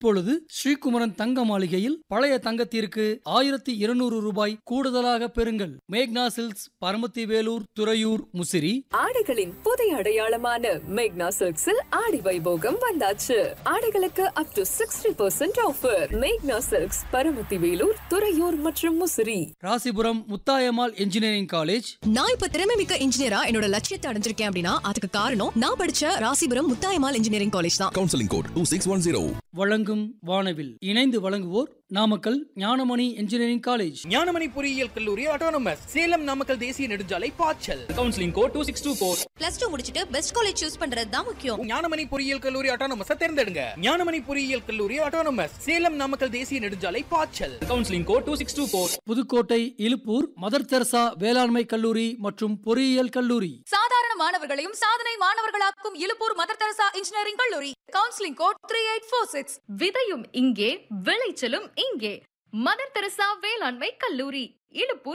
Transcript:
இப்பொழுது ஸ்ரீகுமரன் தங்க மாளிகையில் பழைய தங்கத்திற்கு ஆயிரத்தி இருநூறு ரூபாய் கூடுதலாக பெறுங்கள் மேக்னா சில்க்ஸ் பரமத்தி வேலூர் துறையூர் முசிறி ஆடைகளின் புதிய அடையாளமான மேக்னா சில்க்ஸில் ஆடி வைபோகம் வந்தாச்சு ஆடைகளுக்கு up to sixty percent offer மேக்னா சில்க்ஸ் பரமத்தி வேலூர் துறையூர் மற்றும் முசிறி ராசிபுரம் முத்தாயம்மாள் இன்ஜினியரிங் காலேஜ் நான் இப்ப திறமை மிக்க இன்ஜினியரா என்னோட லட்சியத்தை அடைஞ்சிருக்கேன் அப்படின்னா அதுக்கு காரணம் நான் படிச்ச ராசிபுரம் முத்தாயமால் இன்ஜினியரிங் காலேஜ் தான் counseling code 2610. வழங்கும் வானவில் இணைந்து வழங்குவோர் நாமக்கல் ஞானமணி இன்ஜினியரிங் காலேஜ் ஞானமணி பொறியியல் கல்லூரி ஆட்டோனமஸ் சேலம் நாமக்கல் தேசிய நெடுஞ்சாலை பாய்ச்சல் counselling code two six two four plus two முடிச்சிட்டு பெஸ்ட் காலேஜ் சூஸ் பண்றது தான் முக்கியம் ஞானமணி பொறியியல் கல்லூரி ஆட்டோனமஸ் தேர்ந்தெடுங்க ஞானமணி பொறியியல் கல்லூரி ஆட்டோனமஸ் சேலம் நாமக்கல் தேசிய நெடுஞ்சாலை பாய்ச்சல் counselling code two six two four Pudukkottai Iluppur Mother Teresa வேளாண்மை கல்லூரி மற்றும் பொறியியல் கல்லூரி சாதாரண மாணவர்களையும் சாதனை மாணவர்களாக்கும் இலுப்பூர் மதர் தெரசா இன்ஜினியரிங் கல்லூரி counselling code three eight four six விதையும் இங்கே விளைச்சலும் இங்கே மதர் தெரசா வேளாண்மை கல்லூரி இழுப்பூர்